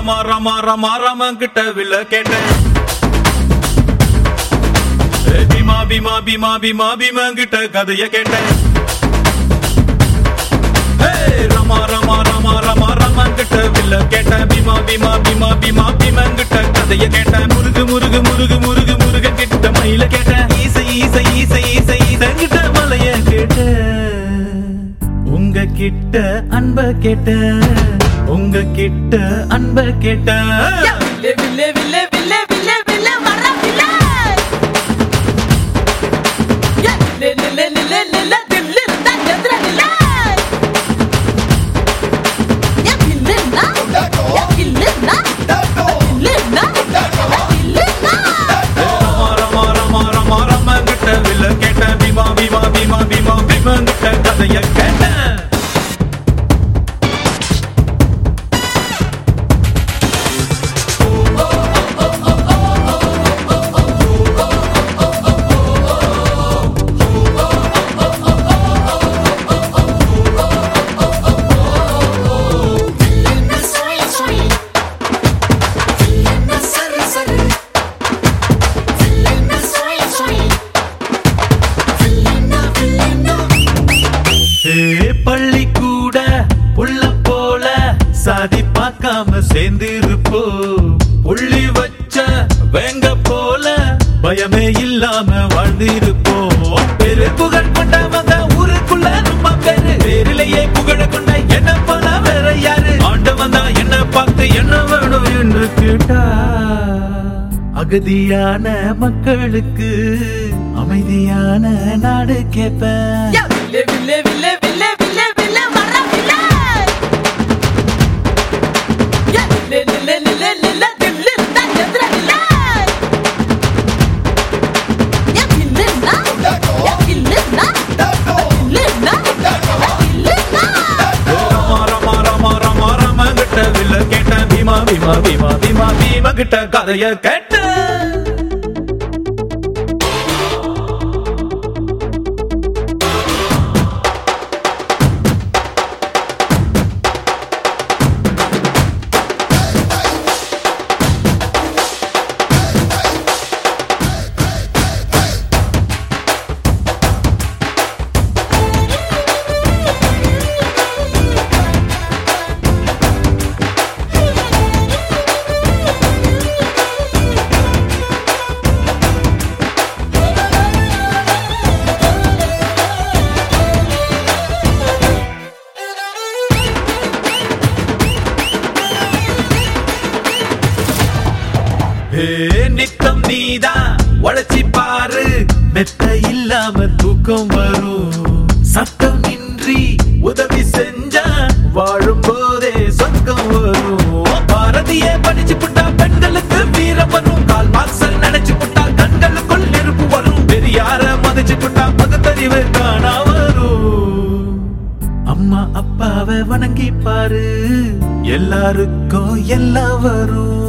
ரமா ரமா ரமா ரமன் கிட்ட வில்ல கேட்டேன் ஏ, பீமா பீமா பீமா பீமா பீமா கிட்ட கதைய கேட்டேன் ஏ, ரமா ரமா ரமா ரமா ரமன் கிட்ட வில்ல கேட்டேன் பீமா பீமா பீமா பீமா பீமா கிட்ட கதைய கேட்டேன் முருகு முருகு முருகு முருகு முருக கிட்ட மயில கேட்டேன் ஈசை ஈசை ஈசை ஈசை ஈசை கிட்ட மலைய கேட்டேன் உங்க கிட்ட அன்ப கேட்ட உங்க கிட்ட அன்ப கேட்ட வில்லே வில்லே வில்லே வில்லே வில்லே வில்லே வர வில்லே ஏ, லே, லே, லே, லே, லே, லே, லே, தில்லு இருந்தா எதிர நில்லே. ஏ, வில்லுன்னா, ஏ, வில்லுன்னா, வில்லுன்னா, வில்லுன்னா. ரமா ரமா ரமா ரமா ரமா கிட்ட வில்ல கேட்ட பீமா பீமா பீமா பீமா பீமா கிட்ட கதைய கேட்ட ஏ பள்ளி கூட உள்ள போல சாதி பார்க்காம சேர்ந்திருப்போ புள்ளி வச்ச வேங்க போல பயமே இல்லாம வாழ்ந்திருப்போம் பெரு புகழ் கொண்டவங்க ஊருக்குள்ள நம்ம பேரு பேரிலேயே புகழ கொண்ட என்ன போல வேற யாரு ஆண்டவன் தான் என்ன பார்த்து என்ன வேணும் என்று கேட்டா அகதியான மக்களுக்கு அமைதியான நாடு கேட்பேன் ஏ, வில்லே வில்லே வில்லே வில்லே வில்லே வில்லே வர வில்லே. ஏ, லே, லே, லே, லே, லே, லே, லே, தில்லு இருந்தா எதிர நில்லே. ஏ, வில்லுன்னா, ஏ, வில்லுன்னா, வில்லுன்னா, வில்லுன்னா. ரமா ரமா ரமா ரமா ரமா கிட்ட வில்ல கேட்ட பீமா பீமா பீமா பீமா பீமா கிட்ட கதைய கேட்ட ஏ நித்தம் நீதான் உழைச்சி பாரு மெத்த இல்லாம தூக்கம் வரும் சத்தம் இன்றி உதவி செஞ்சா வாழும் போதே சொர்க்கம் வரும் பாரதியே படிச்சு புட்டா பெண்களுக்கு வீரம் வரும் கால் மார்க்சல் நினைச்சு புட்டா கண்களுக்குள் நெருப்பு வரும் பெரியார மதிச்சு புட்டா பகுத்தறிவு காணா வரும் அம்மா அப்பாவை வணங்கி பாரு எல்லாருக்கும் எல்லாம் வரும்